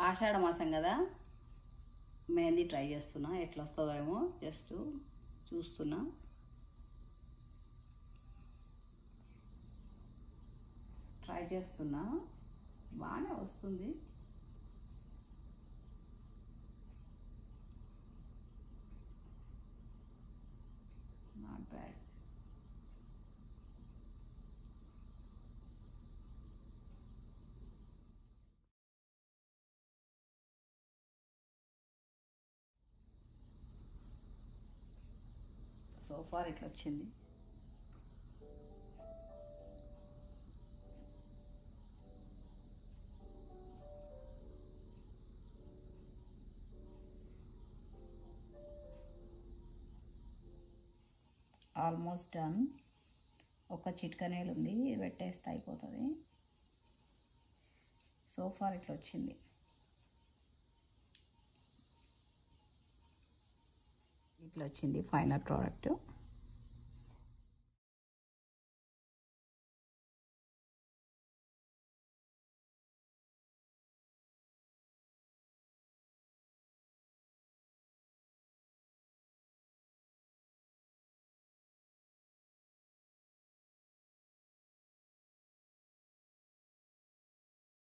ఆషాఢ మాసం కదా మెహందీ ట్రై చేస్తున్నా ఎట్లా వస్తుందేమో జస్ట్ చూస్తున్నా ట్రై చేస్తున్నా బాగానే వస్తుంది నాట్ బ్యాడ్ సో ఫార్ ఇట్లా వచ్చింది ఆల్మోస్ట్ డన్ ఒక చిట్కనేలు ఉంది ఇది పెట్టేస్తే అయిపోతుంది సో ఫార్ ఇట్లా వచ్చింది ఇట్లా వచ్చింది ఫైనల్ ప్రోడక్ట్